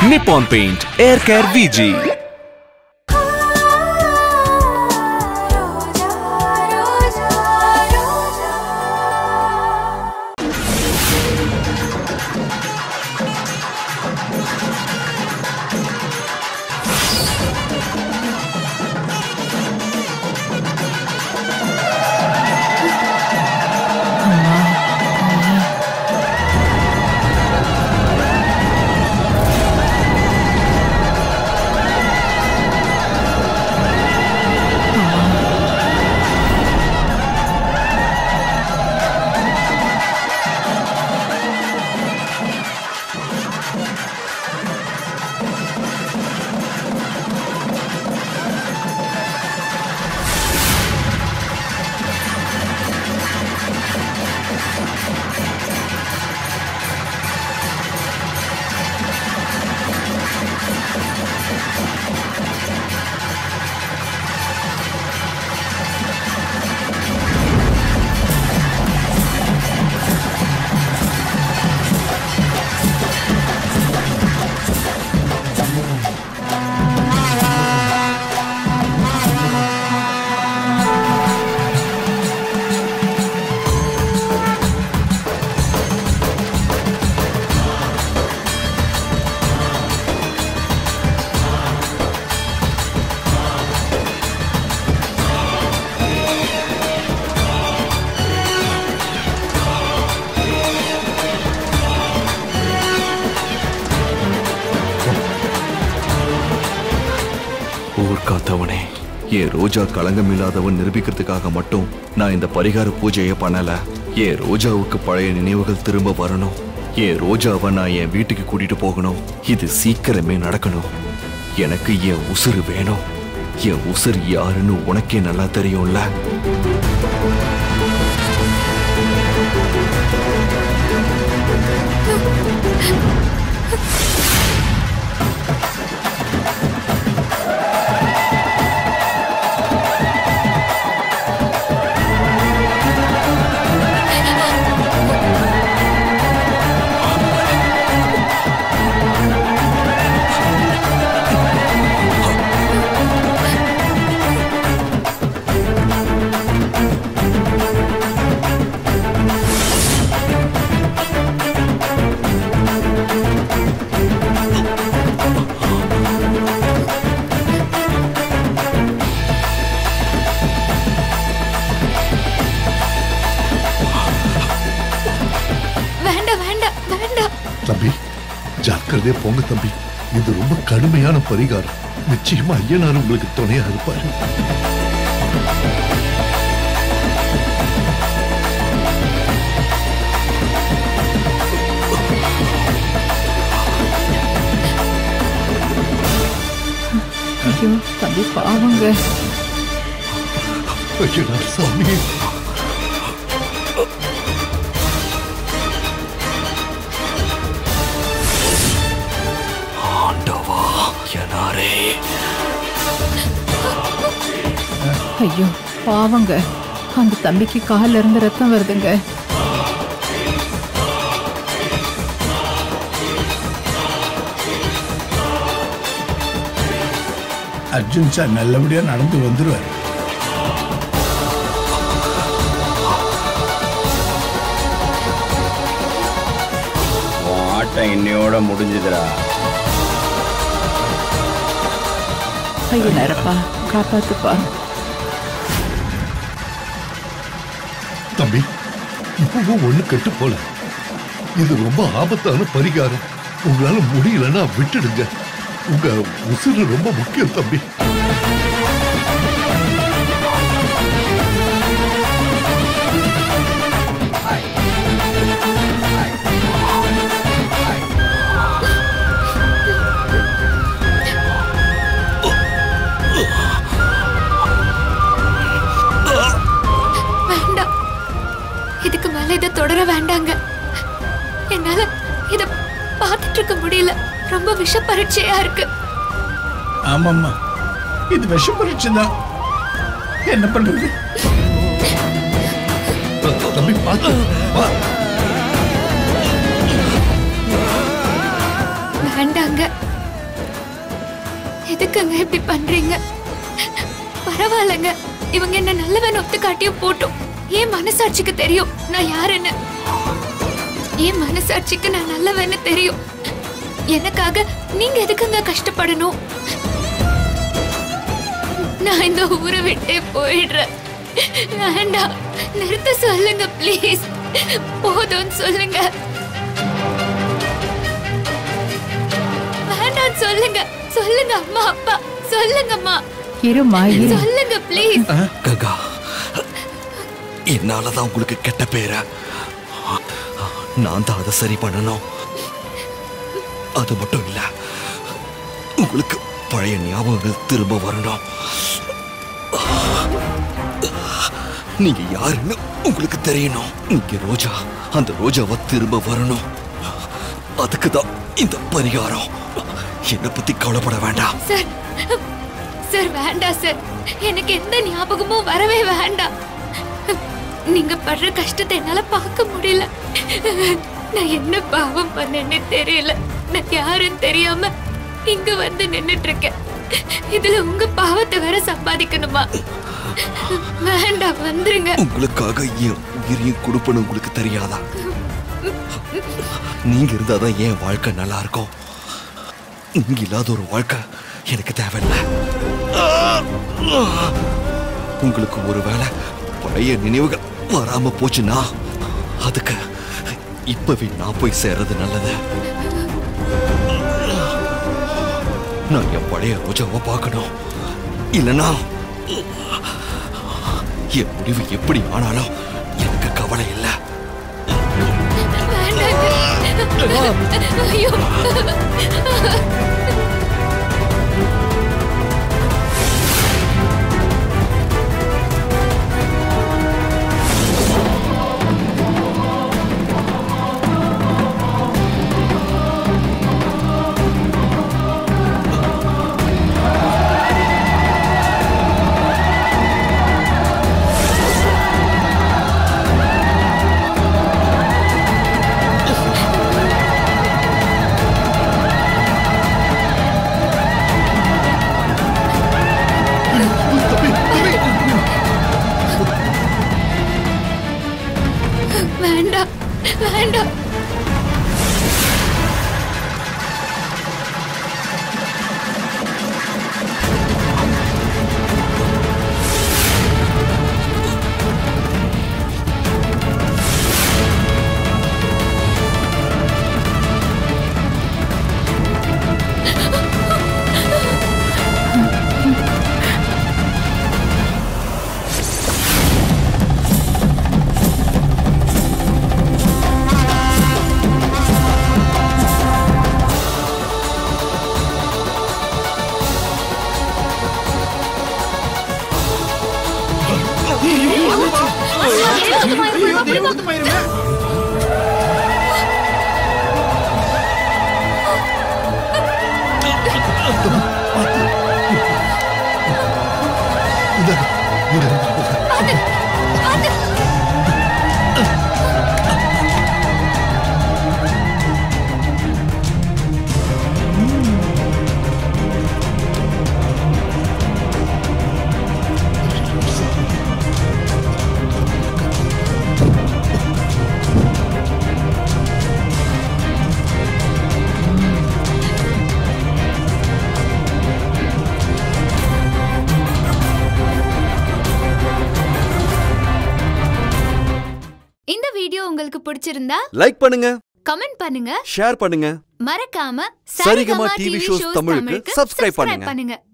நிப்பான் paint air care Viji ஊர் காத்தவனே என் ரோஜா களங்கம் இல்லாதவன் நிரூபிக்கிறதுக்காக மட்டும் நான் இந்த பரிகார பூஜையை பண்ணல என் ரோஜாவுக்கு பழைய நினைவுகள் திரும்ப வரணும் என் ரோஜாவை நான் என் வீட்டுக்கு கூட்டிட்டு போகணும் இது சீக்கிரமே நடக்கணும் எனக்கு என் உசுறு வேணும் என் உசுறு யாருன்னு உனக்கே நல்லா தெரியும்ல வேண்டாம் வேண்டாம் வேண்டாம் தம்பி ஜாக்கிரதையா போங்க தம்பி இது ரொம்ப கடுமையான பரிகாரம் நிச்சயமா ஐயனார் உங்களுக்கு துணையா இருப்பாரு ஐயோ தம்பி பாவங்க ஐயனார் சாமி ஆண்டவா எனாரே ஐயோ பாவங்க அந்த தம்பிக்கு கால்ல இருந்து ரத்தம் வருதுங்க அர்ஜுன் சார் நல்லபடியா நடந்து வந்துருவார் உன் ஆட்டம் இன்னையோட முடிஞ்சுதுடா ஐயோ நேரப்பா காப்பாத்துப்பா தம்பி இப்பவும் ஒண்ணு கெட்டு போல இது ரொம்ப ஆபத்தான பரிகாரம் உங்களால முடியலன்னா விட்டுடுங்க உங்க உசுறு ரொம்ப முக்கியம் தம்பி வேண்டாம் இதுக்கு மேல இதை தொடர வேண்டாங்க என்னால இத பார்த்துட்டு இருக்க முடியல ரொம்ப விஷ பரீட்சையா இருக்கு ஆமாம்மா இது விஷ பரீட்சை தான் என்ன பண்றது தம்பி பார்த்து வா. வேண்டாங்க எதுக்குங்க இப்படி பண்றீங்க பரவாயில்லைங்க இவங்க என்ன நல்லவன் ஒத்து காட்டியும் போட்டும் என் மனசாட்சிக்கு தெரியும் நான் யாருன்னு என் மனசாட்சிக்கு நான் நல்லவன்னு தெரியும் எனக்காக நீங்க எதுக்குங்க கஷ்டப்படணும் நான் இந்த ஊரை விட்டே போயிடுறேன் வேண்டாம் நிறுத்த சொல்லுங்க ப்ளீஸ் போதும்னு சொல்லுங்க வேண்டாம் சொல்லுங்க சொல்லுங்க அம்மா அப்பா சொல்லுங்கம்மா இருமா இரு சொல்லுங்க ப்ளீஸ் கங்கா என்னாலதான் உங்களுக்கு கெட்ட பேர நான் தான் அதை சரி பண்ணணும் அது மட்டும் இல்ல உங்களுக்கு பழைய ஞாபகங்கள் திரும்ப வரணும் நீங்க யாருன்னு உங்களுக்கு தெரியணும் நீங்க ரோஜா அந்த ரோஜாவை திரும்ப வரணும் அதுக்கு தான் இந்த பரிகாரம் என்னை பத்தி கவலைப்பட வேண்டாம் சார் சார் வேண்டாம் சார் எனக்கு எந்த ஞாபகமும் வரவே வேண்டாம் நீங்க படுற கஷ்டத்தை என்னால பார்க்க முடியல நான் என்ன பாவம் பண்ணேன்னு தெரியல நான் யாருன்னு தெரியாம இங்க வந்து நின்னுட்டு இருக்கேன் இதுல உங்க பாவத்தை வேற சம்பாதிக்கணுமா வேண்டாம் வந்துருங்க உங்களுக்காக என் உயிரையும் கொடுப்பேன்னு உங்களுக்கு தெரியாதா நீங்க இருந்தாதான் என் வாழ்க்கை நல்லா இருக்கும் நீங்க இல்லாத ஒரு வாழ்க்கை எனக்கு தேவையில்லை உங்களுக்கு ஒருவேளை பழைய நினைவுகள் வராம போச்சுன்னா அதுக்கு இப்பவே நான் போய் சேர்றது நல்லது நான் என் பழைய ரோஜாவை பார்க்கணும் இல்லைன்னா என் முடிவு எப்படி ஆனாலும் எனக்கு கவலை இல்லை வேண்டாங்க ஐயோ வேண்டாம் வேண்டாம் இந்தாங்க, இரு, இரு. இந்த வீடியோ உங்களுக்கு பிடிச்சிருந்தா லைக் பண்ணுங்க கமெண்ட் பண்ணுங்க ஷேர் பண்ணுங்க மறக்காம சரிகமா TV shows தமிழுக்கு subscribe பண்ணுங்க. பண்ணுங்க